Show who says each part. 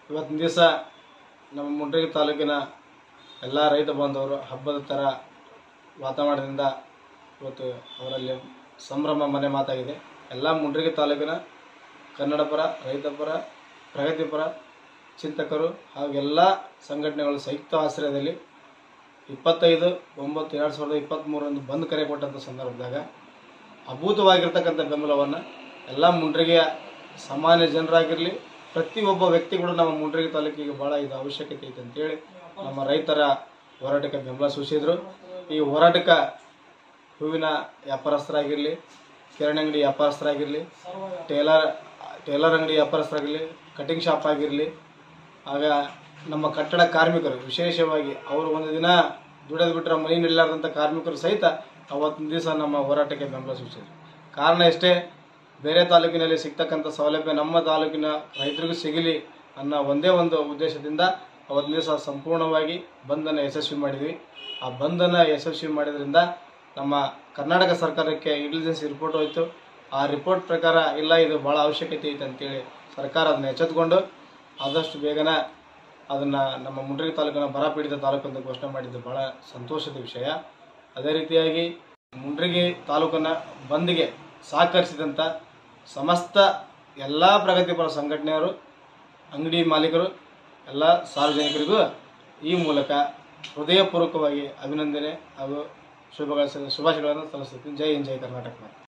Speaker 1: ಇವತ್ತಿನ ದಿವಸ ನಮ್ಮ ಮುಂಡ್ರಿಗಿ ತಾಲೂಕಿನ ಎಲ್ಲ ರೈತ ಬಾಂಧವರು ಹಬ್ಬದ ಥರ ವಾತಾವರಣದಿಂದ ಇವತ್ತು ಅವರಲ್ಲಿ ಸಂಭ್ರಮ ಮನೆ ಮಾತಾಗಿದೆ ಎಲ್ಲ ಮುಂಡ್ರಿಗಿ ತಾಲೂಕಿನ ಕನ್ನಡ ಪರ ರೈತ ಪರ ಪ್ರಗತಿಪರ ಚಿಂತಕರು ಹಾಗೂ ಎಲ್ಲ ಸಂಘಟನೆಗಳು ಸಂಯುಕ್ತ ಆಶ್ರಯದಲ್ಲಿ ಇಪ್ಪತ್ತೈದು ಒಂಬತ್ತು ಎರಡು ಸಾವಿರದ ಇಪ್ಪತ್ತ್ಮೂರರಂದು ಬಂದ್ ಕರೆ ಕೊಟ್ಟಂಥ ಸಂದರ್ಭದಾಗ ಅಭೂತವಾಗಿರ್ತಕ್ಕಂಥ ಬೆಂಬಲವನ್ನು ಎಲ್ಲ ಮುಂಡ್ರಿಗೆಯ ಸಾಮಾನ್ಯ ಜನರಾಗಿರಲಿ ಪ್ರತಿಯೊಬ್ಬ ವ್ಯಕ್ತಿ ಕೂಡ ನಮ್ಮ ಮುಂಡ್ರಿಗಿ ತಾಲೂಕಿಗೆ ಭಾಳ ಇದು ಅವಶ್ಯಕತೆ ಐತೆ ಅಂತೇಳಿ ನಮ್ಮ ರೈತರ ಹೋರಾಟಕ್ಕೆ ಬೆಂಬಲ ಸೂಚಿಸಿದರು ಈ ಹೋರಾಟಕ್ಕೆ ಹೂವಿನ ವ್ಯಾಪಾರಸ್ಥರಾಗಿರಲಿ ಕಿರಾಣಿ ಅಂಗಡಿ ವ್ಯಾಪಾರಸ್ಥರಾಗಿರಲಿ ಟೇಲರ್ ಟೇಲರ್ ಅಂಗಡಿ ವ್ಯಾಪಾರಸ್ಥರಾಗಿರಲಿ ಕಟಿಂಗ್ ಶಾಪ್ ಆಗಿರಲಿ ಆಗ ನಮ್ಮ ಕಟ್ಟಡ ಕಾರ್ಮಿಕರು ವಿಶೇಷವಾಗಿ ಅವರು ಒಂದು ದಿನ ದುಡಿದು ಬಿಟ್ಟರೆ ಮನೆ ನಿಲ್ಲಾರ್ದಂಥ ಕಾರ್ಮಿಕರು ಸಹಿತ ಅವತ್ತಿನ ದಿವಸ ನಮ್ಮ ಹೋರಾಟಕ್ಕೆ ಬೆಂಬಲ ಸೂಚಿಸಿದರು ಕಾರಣ ಇಷ್ಟೇ ಬೇರೆ ತಾಲೂಕಿನಲ್ಲಿ ಸಿಗ್ತಕ್ಕಂಥ ಸೌಲಭ್ಯ ನಮ್ಮ ತಾಲೂಕಿನ ರೈತರಿಗೂ ಸಿಗಲಿ ಅನ್ನೋ ಒಂದೇ ಒಂದು ಉದ್ದೇಶದಿಂದ ಅವತ್ತಿನ ದಿವಸ ಸಂಪೂರ್ಣವಾಗಿ ಬಂದನ್ನು ಯಶಸ್ವಿ ಮಾಡಿದ್ವಿ ಆ ಬಂದನ್ನು ಯಶಸ್ವಿ ಮಾಡಿದ್ರಿಂದ ನಮ್ಮ ಕರ್ನಾಟಕ ಸರ್ಕಾರಕ್ಕೆ ಇಂಟೆಲಿಜೆನ್ಸ್ ರಿಪೋರ್ಟ್ ಹೋಯಿತು ಆ ರಿಪೋರ್ಟ್ ಪ್ರಕಾರ ಇಲ್ಲ ಇದು ಭಾಳ ಅವಶ್ಯಕತೆ ಐತೆ ಅಂತೇಳಿ ಸರ್ಕಾರ ಅದನ್ನ ಎಚ್ಚೆತ್ಕೊಂಡು ಆದಷ್ಟು ಬೇಗನೆ ಅದನ್ನು ನಮ್ಮ ಮುಂಡ್ರಿಗಿ ತಾಲೂಕಿನ ಬರ ಪೀಡಿತ ತಾಲೂಕು ಅಂತ ಘೋಷಣೆ ಮಾಡಿದ್ದು ಭಾಳ ಸಂತೋಷದ ವಿಷಯ ಅದೇ ರೀತಿಯಾಗಿ ಮುಂಡ್ರಿಗಿ ತಾಲೂಕಿನ ಬಂದ್ಗೆ ಸಹಕರಿಸಿದಂಥ ಸಮಸ್ತ ಎಲ್ಲ ಪ್ರಗತಿಪರ ಸಂಘಟನೆಯವರು ಅಂಗಡಿ ಮಾಲೀಕರು ಎಲ್ಲ ಸಾರ್ವಜನಿಕರಿಗೂ ಈ ಮೂಲಕ ಹೃದಯಪೂರ್ವಕವಾಗಿ ಅಭಿನಂದನೆ ಹಾಗೂ ಶುಭಗಳ ಶುಭಾಶಯಗಳನ್ನು ಸಲ್ಲಿಸುತ್ತೀನಿ ಜೈ ಹಿಂದ್ ಜೈ ಕರ್ನಾಟಕ